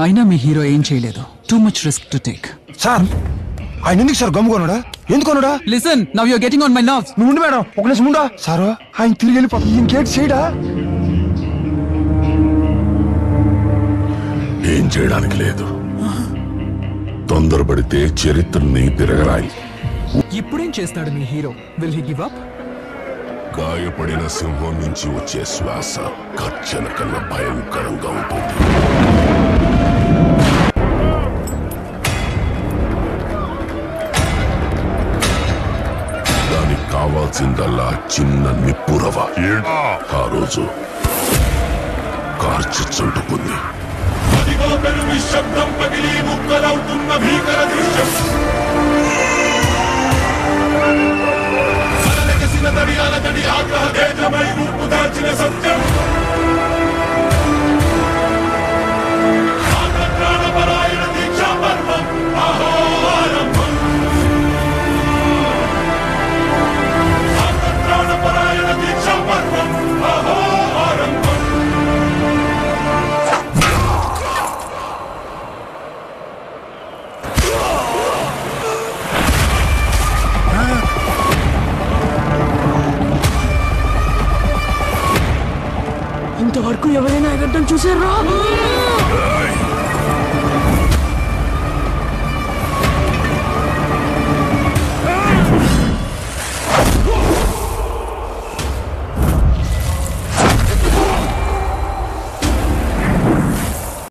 అయినా మీ హీరో ఏం చేయలేదు too much risk to take sir ఆయన ఎందుకు సార్ గమ్ముకొనుడా ఎందుకొనుడా listen now you're getting on my nerves నువ్వు ఉండు మేడం ఒక నిమిషం ఉండా సారు ఆయన తిరిగి వెళ్ళిపోతుంది ఇంకేటి చేయడా ఏం చేయడానికి లేదు తొందరపడితే చరిత్రని తిరగరాయి ఇప్పుడేం చేస్తాడు మీ hero will he give up గాయపడిన సింహం నుంచి వచ్చే శ్వాస కచ్చన కన్నా భయంకరంగా ఉంటుంది దానికి కావాల్సిందల్లా చిన్న నిప్పురవ ఆ రోజు కార్చి చుంటుకుంది అదిగో పెను నిశ్శబ్దం పగిలి ముక్కలవుతున్న భీకర దృశ్యం అలలెగసిన తడి అలజడి ఆగ్రహ తేజమై రూపు దాల్చిన సత్యం ఆగ్రహణపరాయణ దీక్షా పర్వం అహోరారంభం ఆగ్రహణపరాయణ దీక్షా పర్వం అహోరారంభం ఇంతవరకు ఎవరైనా ఎగడ్డం చూసారా ఏయ్!